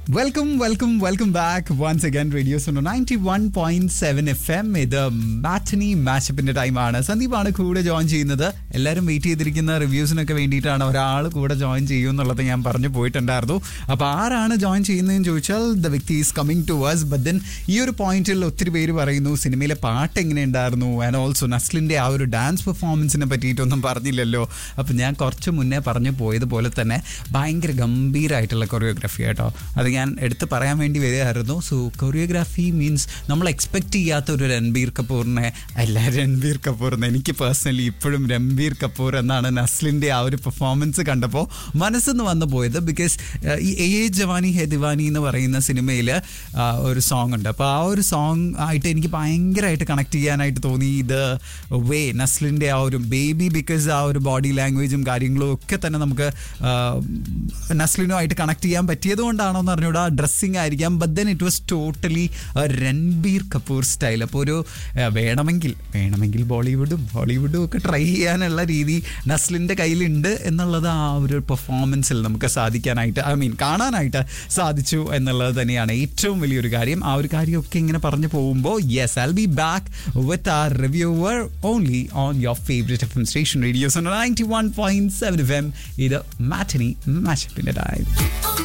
welcome welcome welcome back once again radio Sono ninety one point seven F M ഇത് matinee മാച്ചപ്പിന്റെ ടൈമാണ് സന്ദീപാണ് കൂടെ ജോയിൻ ചെയ്യുന്നത് എല്ലാവരും വെയിറ്റ് ചെയ്തിരിക്കുന്ന റിവ്യൂസിനൊക്കെ വേണ്ടിയിട്ടാണ് ഒരാൾ കൂടെ ജോയിൻ ചെയ്യും എന്നുള്ളത് ഞാൻ പറഞ്ഞു പോയിട്ടുണ്ടായിരുന്നു അപ്പോൾ ആരാണ് ജോയിൻ ചെയ്യുന്നതെന്ന് ചോദിച്ചാൽ ദ വ്യക്തി is coming to us but then ഈ ഒരു പോയിന്റിൽ ഒത്തിരി പേര് പറയുന്നു സിനിമയിലെ പാട്ട് എങ്ങനെ ഉണ്ടായിരുന്നു ആൻഡ് ഓൾസോ നസ്ലിന്റെ ആ ഒരു ഡാൻസ് പെർഫോമൻസിനെ പറ്റിയിട്ടൊന്നും പറഞ്ഞില്ലല്ലോ അപ്പം ഞാൻ കുറച്ച് മുന്നേ പറഞ്ഞു പോയതുപോലെ തന്നെ ഭയങ്കര ഗംഭീരമായിട്ടുള്ള കൊറിയോഗ്രാഫി കേട്ടോ അത് ഞാൻ എടുത്ത് പറയാൻ വേണ്ടി വരികയായിരുന്നു സോ കൊറിയോഗ്രാഫി മീൻസ് നമ്മൾ എക്സ്പെക്ട് ചെയ്യാത്ത ഒരു രൺബീർ കപൂറിനെ അല്ല രൺബീർ കപൂർ എന്ന് എനിക്ക് പേഴ്സണലി ഇപ്പോഴും രൺബീർ കപൂർ എന്നാണ് നസ്ലിൻ്റെ ആ ഒരു പെർഫോമൻസ് കണ്ടപ്പോൾ മനസ്സെന്ന് വന്നു പോയത് ബിക്കോസ് ഈ ഏ ജവാനി ഹെ ദിവാനി എന്ന് പറയുന്ന സിനിമയിൽ ഒരു സോങ് ഉണ്ട് അപ്പോൾ ആ ഒരു സോങ് ആയിട്ട് എനിക്ക് ഭയങ്കരമായിട്ട് കണക്ട് ചെയ്യാനായിട്ട് തോന്നി ഇത് വേ നസ്ലിൻ്റെ ആ ഒരു ബേബി ബിക്കോസ് ആ ഒരു ബോഡി ലാംഗ്വേജും കാര്യങ്ങളും ഒക്കെ തന്നെ നമുക്ക് ആ, നസ്ലിനുമായിട്ട് കണക്ട് ചെയ്യാൻ പറ്റിയത് കൊണ്ടാണോ എന്ന് അറിഞ്ഞൂടാ ഡ്രസ്സിങ് ആയിരിക്കാം but then it was totally Ranbir Kapoor style അപ്പോൾ ഒരു ആ, വേണമെങ്കിൽ വേണമെങ്കിൽ ബോളിവുഡും ഹോളിവുഡും ഒക്കെ ട്രൈ ചെയ്യാനുള്ള രീതി നസ്ലിൻ്റെ കയ്യിലുണ്ട് എന്നുള്ളത് ആ ഒരു പെർഫോമൻസിൽ നമുക്ക് സാധിക്കാനായിട്ട് ഐ മീൻ കാണാനായിട്ട് സാധിച്ചു എന്നുള്ളത് തന്നെയാണ് ഏറ്റവും വലിയൊരു കാര്യം ആ ഒരു കാര്യമൊക്കെ ഇങ്ങനെ പറഞ്ഞു പോകുമ്പോൾ yes I be back with our reviewer only on your favourite F M station radios ninety one point seven F M ഇത് മാറ്റനി മാച്ചപ്പിൻ്റെ ടൈം